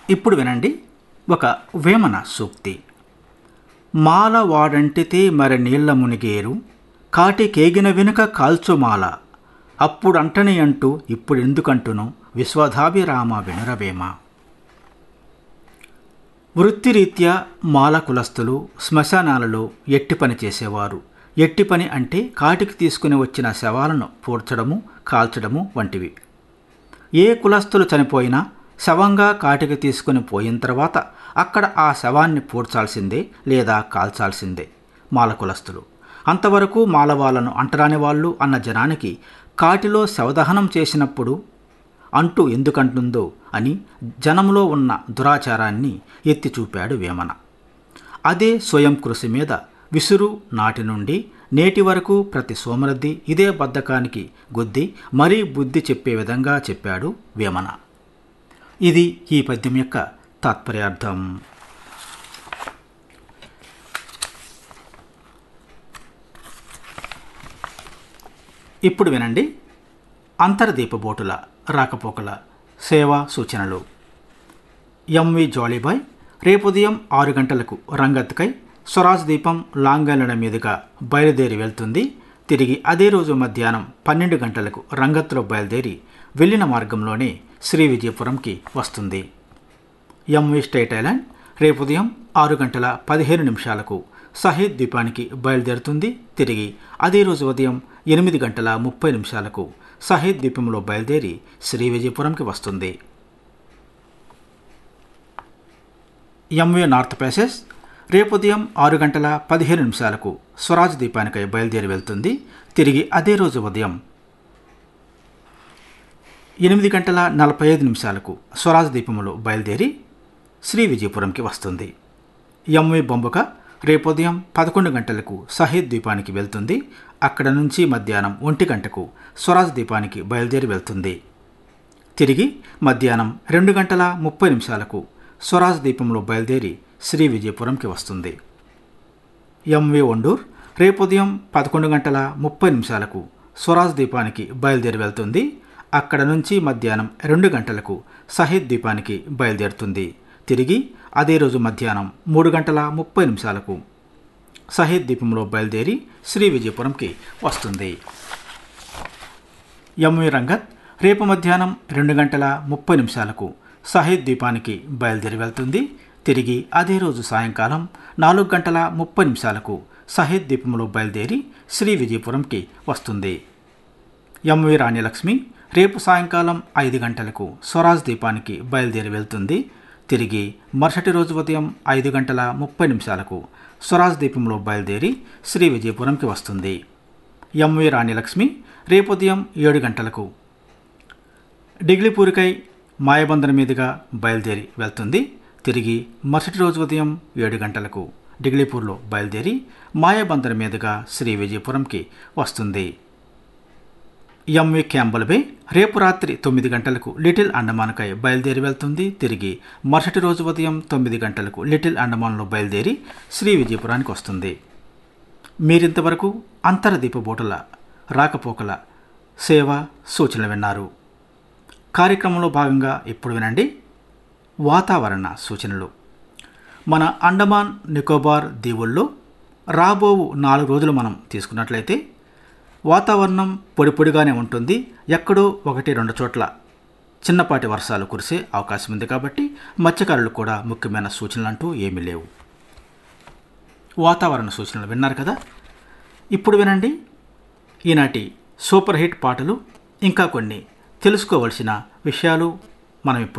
ఇప్పుడు వినండి ఒక వేమన సూక్తి మాల వాడంటితే మరి నీళ్ల మునిగేరు కాటి కేగిన వెనుక కాల్చుమాల అప్పుడంటని అంటూ ఇప్పుడు ఎందుకంటును విశ్వధాభిరామ వినురవేమ వృత్తిరీత్యా మాల కులస్తులు శ్మశానాలలో ఎట్టి పని చేసేవారు ఎట్టి పని అంటే కాటికి తీసుకుని వచ్చిన శవాలను పూడ్చడము కాల్చడము వంటివి ఏ కులస్తులు చనిపోయినా శవంగా కాటికి తీసుకుని పోయిన తర్వాత అక్కడ ఆ శవాన్ని పూడ్చాల్సిందే లేదా కాల్చాల్సిందే మాల కులస్తులు అంతవరకు మాలవాళ్లను అంటరాని వాళ్ళు అన్న జనానికి కాటిలో శవదహనం చేసినప్పుడు అంటూ ఎందుకంటుందో అని జనంలో ఉన్న దురాచారాన్ని ఎత్తి చూపాడు వేమన అదే స్వయం కృషి మీద విసురు నాటి నుండి నేటి వరకు ప్రతి సోమరద్ది ఇదే బద్ధకానికి గుద్ది మరీ బుద్ధి చెప్పే విధంగా చెప్పాడు వేమన ఇది ఈ పద్యం యొక్క తాత్పర్యార్థం ఇప్పుడు వినండి అంతర్దీపబోటుల రాకపోకల సేవా సూచనలు ఎంవి జాలీబాయ్ రేపు ఉదయం ఆరు గంటలకు రంగత్కై స్వరాజ్ దీపం లాంగలన మీదుగా బయలుదేరి వెళ్తుంది తిరిగి అదే రోజు మధ్యాహ్నం పన్నెండు గంటలకు రంగత్లో బయలుదేరి వెళ్ళిన మార్గంలోనే శ్రీ విజయపురంకి వస్తుంది ఎంవి స్టేట్ ఐలాండ్ రేపు ఉదయం ఆరు గంటల పదిహేను నిమిషాలకు సహీద్ ద్వీపానికి బయలుదేరుతుంది తిరిగి అదే రోజు ఉదయం ఎనిమిది గంటల ముప్పై నిమిషాలకు సహీద్ ద్వీపంలో బయలుదేరి శ్రీ విజయపురంకి వస్తుంది ఎంవే నార్త్ ప్యాసెస్ రేపు ఉదయం ఆరు గంటల పదిహేను నిమిషాలకు స్వరాజ్ ద్వీపానికై బయలుదేరి వెళ్తుంది తిరిగి అదే రోజు ఉదయం ఎనిమిది గంటల నలభై ఐదు నిమిషాలకు స్వరాజ్ ద్వీపంలో బయలుదేరి శ్రీ విజయపురంకి వస్తుంది ఎంవి బొంబక రేపు ఉదయం పదకొండు గంటలకు సహీద్ ద్వీపానికి వెళ్తుంది అక్కడ నుంచి మధ్యాహ్నం ఒంటి గంటకు స్వరాజ్ ద్వీపానికి బయలుదేరి వెళ్తుంది తిరిగి మధ్యాహ్నం రెండు గంటల ముప్పై నిమిషాలకు స్వరాజ్ ద్వీపంలో బయలుదేరి శ్రీ విజయపురంకి వస్తుంది ఎంవి ఒండూర్ రేపు ఉదయం పదకొండు గంటల ముప్పై నిమిషాలకు స్వరాజ్ ద్వీపానికి బయలుదేరి వెళ్తుంది అక్కడ నుంచి మధ్యాహ్నం రెండు గంటలకు సహీద్ ద్వీపానికి బయలుదేరుతుంది తిరిగి అదే రోజు మధ్యాహ్నం మూడు గంటల ముప్పై నిమిషాలకు సహీద్ ద్వీపంలో బయలుదేరి శ్రీ విజయపురంకి వస్తుంది ఎంవి రంగత్ రేపు మధ్యాహ్నం రెండు గంటల ముప్పై నిమిషాలకు సహీద్ ద్వీపానికి బయలుదేరి వెళ్తుంది తిరిగి అదే రోజు సాయంకాలం నాలుగు గంటల ముప్పై నిమిషాలకు సహీద్ ద్వీపంలో బయలుదేరి శ్రీ విజయపురంకి వస్తుంది ఎంవి రాణ్యలక్ష్మి రేపు సాయంకాలం ఐదు గంటలకు స్వరాజ్ ద్వీపానికి బయలుదేరి వెళ్తుంది తిరిగి మరుసటి రోజు ఉదయం ఐదు గంటల ముప్పై నిమిషాలకు స్వరాజ్ ద్వీపంలో బయలుదేరి శ్రీ విజయపురంకి వస్తుంది ఎంవి రాణిలక్ష్మి రేపు ఉదయం ఏడు గంటలకు డిగ్లిపూరికై మాయబందర్ మీదుగా బయలుదేరి వెళ్తుంది తిరిగి మరుసటి రోజు ఉదయం ఏడు గంటలకు డిగ్లీపూర్లో బయలుదేరి మాయాబందర్ మీదుగా శ్రీ విజయపురంకి వస్తుంది ఎంవి క్యాంబల్ బే రేపు రాత్రి తొమ్మిది గంటలకు లిటిల్ అండమాన్కై బయలుదేరి వెళ్తుంది తిరిగి మరుసటి రోజు ఉదయం తొమ్మిది గంటలకు లిటిల్ అండమాన్లో బయలుదేరి శ్రీ విజయపురానికి వస్తుంది మీరింతవరకు అంతర్దీప బోటుల రాకపోకల సేవ సూచనలు విన్నారు కార్యక్రమంలో భాగంగా ఇప్పుడు వినండి వాతావరణ సూచనలు మన అండమాన్ నికోబార్ దీవుల్లో రాబోవు నాలుగు రోజులు మనం తీసుకున్నట్లయితే వాతావరణం పొడి పొడిగానే ఉంటుంది ఎక్కడో ఒకటి రెండు చోట్ల చిన్నపాటి వర్షాలు కురిసే అవకాశం ఉంది కాబట్టి మత్స్యకారులు కూడా ముఖ్యమైన సూచనలు అంటూ ఏమీ లేవు వాతావరణ సూచనలు విన్నారు కదా ఇప్పుడు వినండి ఈనాటి సూపర్ హిట్ పాటలు ఇంకా కొన్ని తెలుసుకోవలసిన విషయాలు మనం ఇప్పుడు